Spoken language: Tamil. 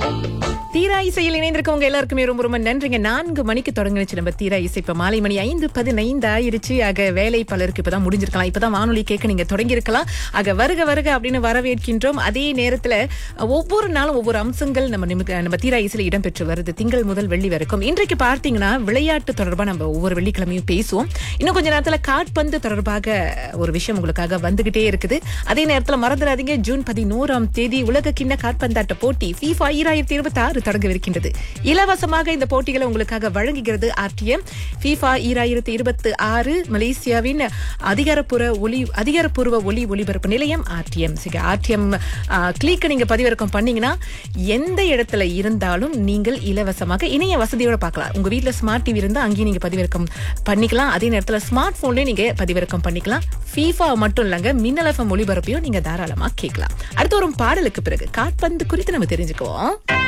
தீரா இசையில் இணைந்திருக்கவங்க எல்லாருக்குமே ரொம்ப ரொம்ப நன்றிங்க நான்கு மணிக்கு தொடங்குச்சு நம்ம தீரா இசை இப்ப மாலை மணி ஐந்து பதினைந்து ஆயிருச்சு ஆக வேலை பலருக்கு இப்பதான் முடிஞ்சிருக்கலாம் இப்பதான் வானொலி கேட்க நீங்க தொடங்கியிருக்கலாம் ஆக வருக வருக அப்படின்னு வரவேற்கின்றோம் அதே நேரத்துல ஒவ்வொரு நாளும் ஒவ்வொரு அம்சங்கள் நம்ம நிமிக்க- நம்ம தீரா இசையில இடம்பெற்று வருது திங்கள் முதல் வெள்ளி வரைக்கும் இன்றைக்கு பார்த்தீங்கன்னா விளையாட்டு தொடர்பா நம்ம ஒவ்வொரு வெள்ளிக்கிழமையும் பேசுவோம் இன்னும் கொஞ்ச நேரத்துல காட்பந்து தொடர்பாக ஒரு விஷயம் உங்களுக்காக வந்துகிட்டே இருக்குது அதே நேரத்துல மறந்துடாதீங்க ஜூன் பதினோராம் தேதி உலக கிண்ண காட்பந்தாட்ட போட்டி FIFA ஈராயிரத்தி இருபத்தி ஆறு தொடங்கவிருக்கின்றது இலவசமாக இந்த போட்டிகளை உங்களுக்காக வழங்குகிறது ஆர்டிஎம் FIFA ஈராயிரத்தி இருபத்தி ஆறு மலேசியாவின் அதிகாரப்பூர்வ ஒலி அதிகாரப்பூர்வ ஒலி ஒலிபரப்பு நிலையம் ஆர்டிஎம் ஆர்டிஎம் கிளிக்க நீங்க பதிவிறக்கம் பண்ணீங்கன்னா எந்த இடத்துல இருந்தாலும் நீங்கள் இலவசமாக இணைய வசதியோட பார்க்கலாம் உங்க வீட்ல ஸ்மார்ட் டிவி இருந்தா அங்கேயும் நீங்க பதிவிறக்கம் பண்ணிக்கலாம் அதே நேரத்துல ஸ்மார்ட் போன்லயும் நீங்க பதிவிறக்கம் பண்ணிக்கலாம் FIFA மட்டும் இல்லங்க மின்னல் எஃப்எம் ஒளிபரப்பையும் நீங்க தாராளமா கேட்கலாம் அடுத்து ஒரு பாடலுக்கு பிறகு காட்பந்து குறித்து நம்ம தெரிஞ்சுக்குவோம்